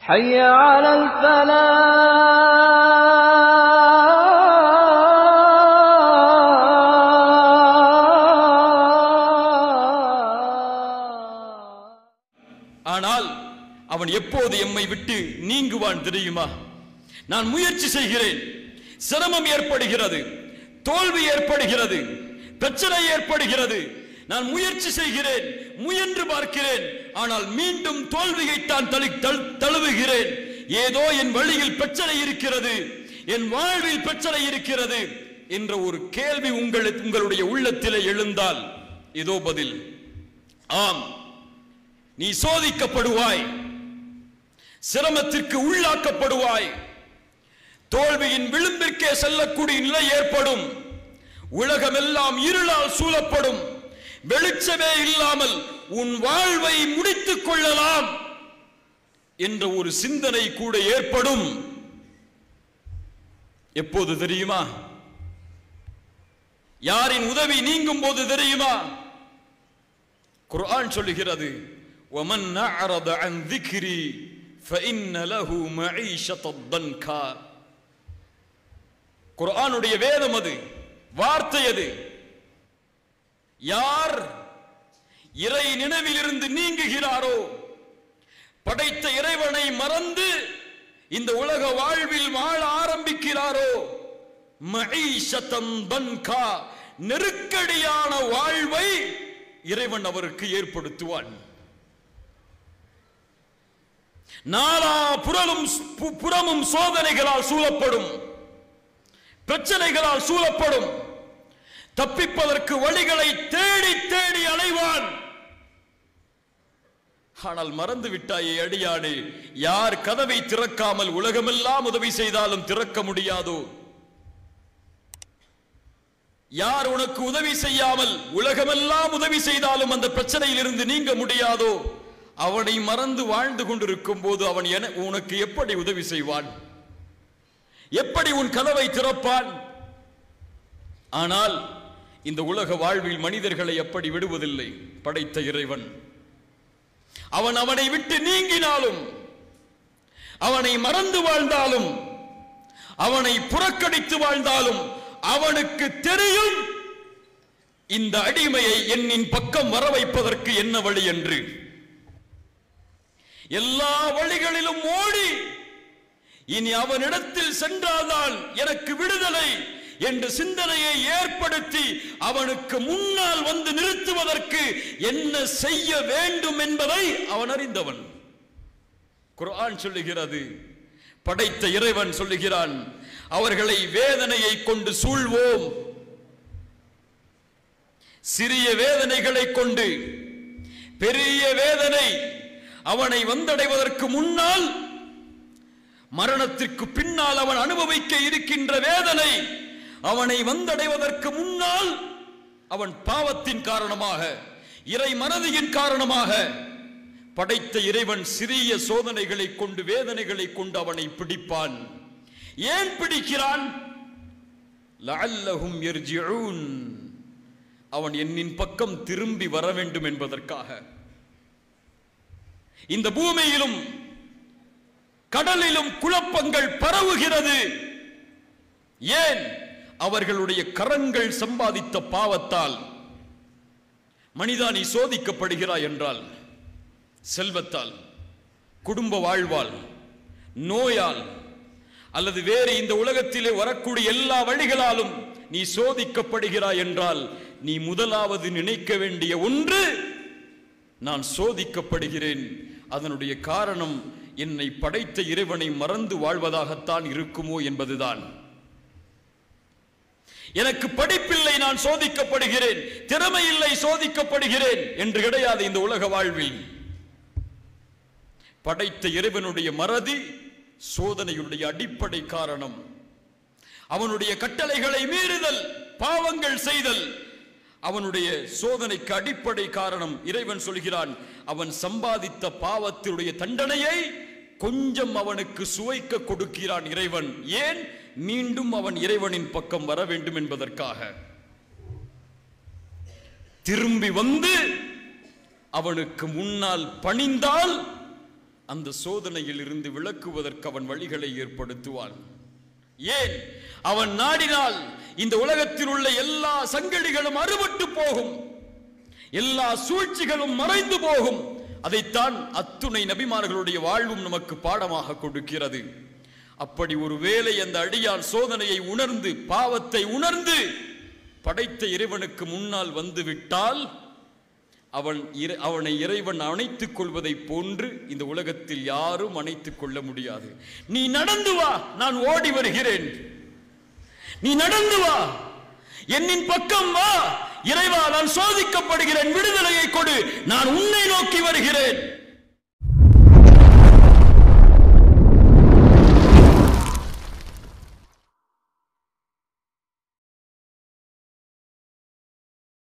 حي على الفلاح ஆனால் அவன் எப்போது எம்மை விட்டு நீங்குவான் தெரியுமா நான் முயற்சி செய்கிறேன் சிரமம் ஏற்படுகிறது தோல்வி ஏற்படுகிறது பிரச்சனை ஏற்படுகிறது நான் முயற்சி செய்கிறேன் முயன்று பார்க்கிறேன் ஆனால் மீண்டும் தோல்வியைத்தான் தளி தழு- தழுவுகிறேன் ஏதோ என் வழியில் பிரச்சனை இருக்கிறது என் வாழ்வில் பிரச்சனை இருக்கிறது என்ற ஒரு கேள்வி உங்களுக்கு உங்களுடைய உள்ளத்திலே எழுந்தால் இதோ பதில் ஆம் நீ சோதிக்கப்படுவாய் சிரமத்திற்கு உள்ளாக்கப்படுவாய் தோல்வியின் விளிம்பிற்கே செல்லக்கூடிய நிலை ஏற்படும் உலகமெல்லாம் இருளால் சூழப்படும் வெளிச்சமே இல்லாமல் உன் வாழ்வை முடித்துக் கொள்ளலாம் என்ற ஒரு சிந்தனை கூட ஏற்படும் எப்போது தெரியுமா யாரின் உதவி நீங்கும் போது தெரியுமா குர்ஆன் சொல்லுகிறது ومن أعرض عن ذكري فإن له معيشة ضنكا குர்ஆனுடைய வேதம் அது வார்த்தை அது யார் இறை நினைவிலிருந்து நீங்குகிறாரோ படைத்த இறைவனை மறந்து இந்த உலக வாழ்வில் வாழ ஆரம்பிக்கிறாரோ மஈஷத்தம் தன்கா நெருக்கடியான வாழ்வை இறைவன் அவருக்கு ஏற்படுத்துவான் நாலா புறலும் பு- புறமும் சோதனைகளால் சூழப்படும் பிரச்சனைகளால் சூழப்படும் தப்பிப்பதற்கு வழிகளை தேடி தேடி அலைவான் ஆனால் மறந்து விட்டாயே அடியானே யார் கதவை திறக்காமல் உலகமெல்லாம் உதவி செய்தாலும் திறக்க முடியாதோ யார் உனக்கு உதவி செய்யாமல் உலகமெல்லாம் உதவி செய்தாலும் அந்த பிரச்சனையிலிருந்து நீங்க முடியாதோ அவனை மறந்து வாழ்ந்து கொண்டிருக்கும் போது அவன் என உனக்கு எப்படி உதவி செய்வான் எப்படி உன் கதவை திறப்பான் ஆனால் இந்த உலக வாழ்வில் மனிதர்களை எப்படி விடுவதில்லை படைத்த இறைவன் அவன் அவனை விட்டு நீங்கினாலும் அவனை மறந்து வாழ்ந்தாலும் அவனை புறக்கணித்து வாழ்ந்தாலும் அவனுக்கு தெரியும் இந்த அடிமையை என்னின் பக்கம் வர வைப்பதற்கு என்ன வழி என்று எல்லா வழிகளிலும் ஓடி இனி அவனிடத்தில் சென்றால்தான் எனக்கு விடுதலை என்ற சிந்தனையை ஏற்படுத்தி அவனுக்கு முன்னால் வந்து நிறுத்துவதற்கு என்ன செய்ய வேண்டும் என்பதை அவன் அறிந்தவன் குர்ஆன் சொல்லுகிறது படைத்த இறைவன் சொல்லுகிறான் அவர்களை வேதனையை கொண்டு சூழ்வோம் சிறிய வேதனைகளை கொண்டு பெரிய வேதனை அவனை வந்தடைவதற்கு முன்னால் மரணத்திற்கு பின்னால் அவன் அனுபவிக்க இருக்கின்ற வேதனை அவனை வந்தடைவதற்கு முன்னால் அவன் பாவத்தின் காரணமாக இறை மனதியின் காரணமாக படைத்த இறைவன் சிறிய சோதனைகளை கொண்டு வேதனைகளை கொண்டு அவனை பிடிப்பான் ஏன் பிடிக்கிறான் லஅல்லஹும் யர்ஜிஊன் அவன் என்னின் பக்கம் திரும்பி வர வேண்டும் என்பதற்காக இந்த பூமியிலும் கடலிலும் குழப்பங்கள் பரவுகிறது ஏன் அவர்களுடைய கரங்கள் சம்பாதித்த பாவத்தால் மனிதா நீ சோதிக்கப்படுகிறாய் என்றால் செல்வத்தால் குடும்ப வாழ்வால் நோயால் அல்லது வேறு இந்த உலகத்திலே வரக்கூடிய எல்லா வழிகளாலும் நீ சோதிக்கப்படுகிறாய் என்றால் நீ முதலாவது நினைக்க வேண்டிய ஒன்று நான் சோதிக்கப்படுகிறேன் அதனுடைய காரணம் என்னை படைத்த இறைவனை மறந்து வாழ்வதாகத்தான் இருக்குமோ என்பதுதான் எனக்கு படிப்பில்லை நான் சோதிக்கப்படுகிறேன் திறமை இல்லை சோதிக்கப்படுகிறேன் என்று கிடையாது இந்த உலக வாழ்வில் படைத்த இறைவனுடைய மறதி சோதனையுடைய அடிப்படை காரணம் அவனுடைய கட்டளைகளை மீறுதல் பாவங்கள் செய்தல் அவனுடைய சோதனைக்கு அடிப்படை காரணம் இறைவன் சொல்கிறான் அவன் சம்பாதித்த பாவத்தினுடைய தண்டனையை கொஞ்சம் அவனுக்கு சுவைக்க கொடுக்கிறான் இறைவன் ஏன் மீண்டும் அவன் இறைவனின் பக்கம் வர வேண்டும் என்பதற்காக திரும்பி வந்து அவனுக்கு முன்னால் பணிந்தால் அந்த சோதனையில் இருந்து விளக்குவதற்கு அவன் வழிகளை ஏற்படுத்துவான் ஏன் அவன் நாடினால் இந்த உலகத்தில் உள்ள எல்லா சங்கடிகளும் அறுபட்டு போகும் எல்லா சூழ்ச்சிகளும் மறைந்து போகும் அதைத்தான் அத்துணை நபிமார்களுடைய வாழ்வும் நமக்கு பாடமாக கொடுக்கிறது அப்படி ஒரு வேளை அந்த அடியான் சோதனையை உணர்ந்து பாவத்தை உணர்ந்து படைத்த இறைவனுக்கு முன்னால் வந்து விட்டால் அவன் இறை- அவனை இறைவன் அணைத்துக் கொள்வதைப் போன்று இந்த உலகத்தில் யாரும் அணைத்துக் கொள்ள முடியாது நீ நடந்து வா நான் ஓடி வருகிறேன் நீ நடந்து வா என்னின் பக்கம் வா இறைவா நான் சோதிக்கப்படுகிறேன் விடுதலையை கொடு நான் உன்னை நோக்கி வருகிறேன்